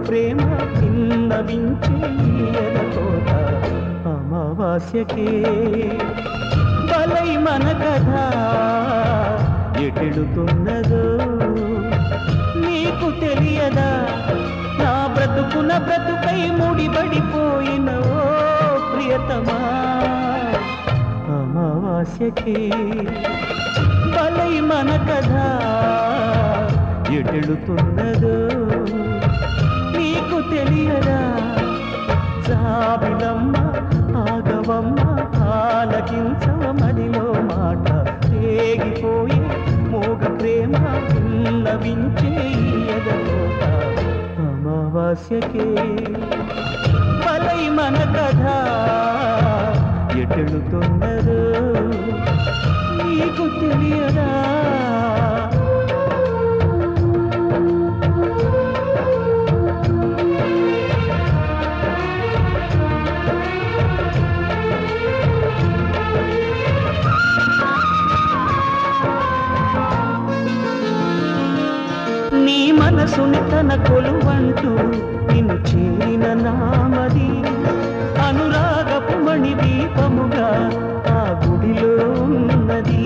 ప్రేమ విన్నవించే ఎదకోట అమావాస్యకే బలై మన కథ ఎటెడుతున్నదో నీకు తెలియదా నా బ్రతుకున బ్రతుకై ముడిపడిపోయిన ఓ ప్రియతమా అమావాస్యకే బలై మన కథ ఎటెడుతున్నదో నీకు తెలియదా జాబిలమ్మ ఆగవమ్మ ఆలకించవ మదిలో మాట రేగిపోయి మోగ ప్రేమ విన్నవించే ఎదలోట అమావాస్యకే బలై మన కథ ఎటెడుతున్నదో నీకు తెలియదా నీ మనసుని తన కొలువంటూ నిన్ను చేరిన నామది అనురాగపు మణి దీపముగా ఆ గుడిలో ఉన్నది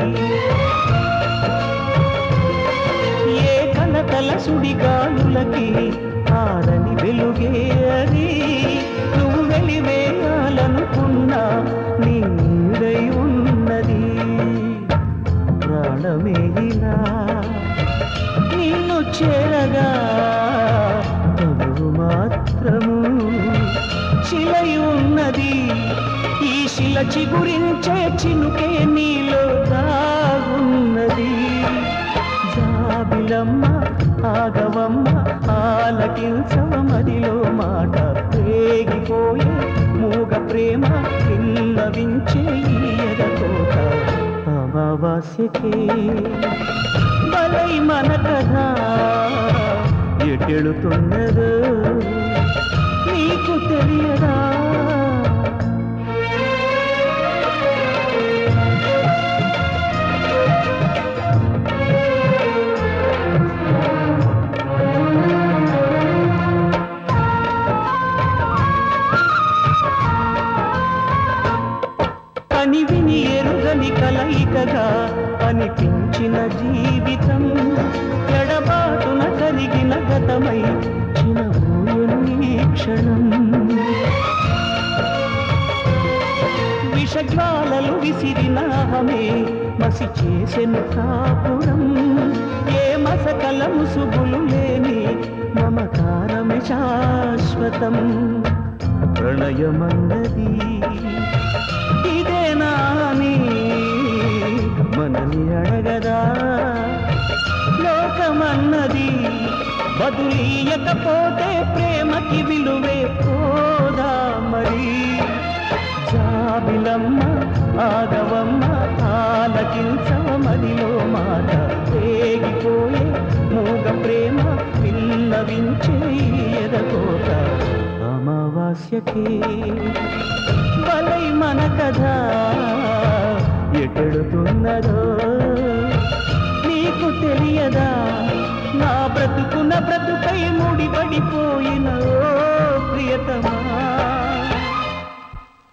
ఏ కలకల సుడిగాలులకి ఆరని వెలుగే అది నువ్వు వెలివేయాలనుకున్నా నీ నీడై ఉన్నది ప్రాణమే ఇలా నిన్ను చేరగా తనువు మాత్రము శిలై ఉన్నది ఈ శిల చిగురించే చినుకే నీలో దాగున్నది జాబిలమ్మ ఆగవమ్మ ఆలకించవ మదిలో మాట రేగిపోయే మూగ ప్రేమ విన్నవించే ఈ ఎదకోట అమావాస్యకే బలై మన కథ ఎటెడుతున్నదో నీకు తెలియదా కని విని ఎరుగని కలయికగా అనిపించిన జీవితం ఎడబాటున కలిగిన గతమై చినబోయను ఈ క్షణం విషజ్వాలలు విసిరిన అహమే మసి చేసెను కాపురం ఏ మసకల ముసుగులు లేని మమకారమే శాశ్వతం ప్రణయమన్నది ఇదేనా అని మనని అడగదా లోకమన్నది బదులీయకపోతే ప్రేమకి విలువే పోదా మరి జాబిలమ్మ ఆగవమ్మ ఆలకించవ మదిలో మాట రేగిపోయే మూగ ప్రేమ విన్నవించే ఎదకోట అమావాస్యకే బలై మన కథ ఎటెడుతున్నదో నీకు తెలియదా నా బ్రతుకున బ్రతుకై ముడిపడిపోయిన ఓ ప్రియతమా